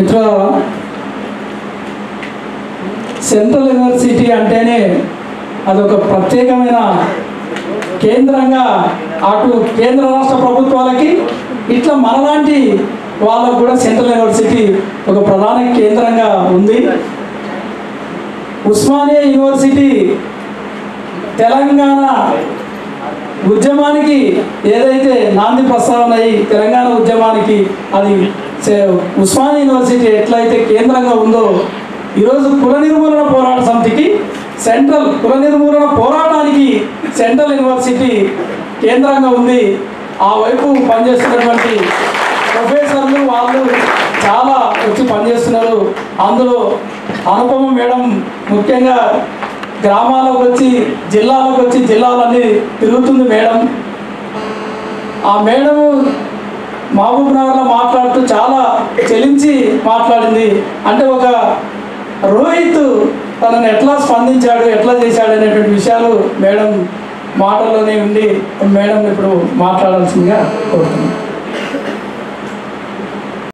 మిత్రులారా central university అంటేనే అదొక ప్రత్యేకమైన కేంద్రంగా అటు కేంద్ర రాష్ట్ర ప్రభుత్వాలకి ఇట్లా మనలాంటి వాళ్ళకు కూడా సెంట్రల్ యూనివర్సిటీ ఒక ప్రధాన కేంద్రంగా ఉంది ఉస్మానియా యూనివర్సిటీ తెలంగాణ ఉద్యమానికి ఏదైతే నాంది ప్రస్తావన అయ్యి తెలంగాణ ఉద్యమానికి అది సే- ఉస్మానియా యూనివర్సిటీ ఎట్లయితే కేంద్రంగా ఉందో ఈరోజు కుల నిర్మూలన పోరాట సమితికి సెంట్రల్ కుల నిర్మూలన పోరాటానికి సెంట్రల్ యూనివర్సిటీ కేంద్రంగా ఉంది ఆ వైపు పనిచేస్తున్నటువంటి ప్రొఫెసర్లు వాళ్ళు చాలా వచ్చి పనిచేస్తున్నారు అందులో అనుపమ మేడం ముఖ్యంగా గ్రామాలకు వచ్చి జిల్లాలకు వచ్చి జిల్లాలన్నీ తిరుగుతుంది మేడం ఆ మేడం మహబూబ్ నగర్లో మాట్లాడుతూ చాలా చెలించి మాట్లాడింది అంటే ఒక రోహిత్ తనను ఎట్లా స్పందించాడు ఎట్లా చేశాడు అనేటువంటి విషయాలు మేడం మాటల్లోనే ఉండి మేడం ఇప్పుడు మాట్లాడాల్సిందిగా కోరుతున్నాను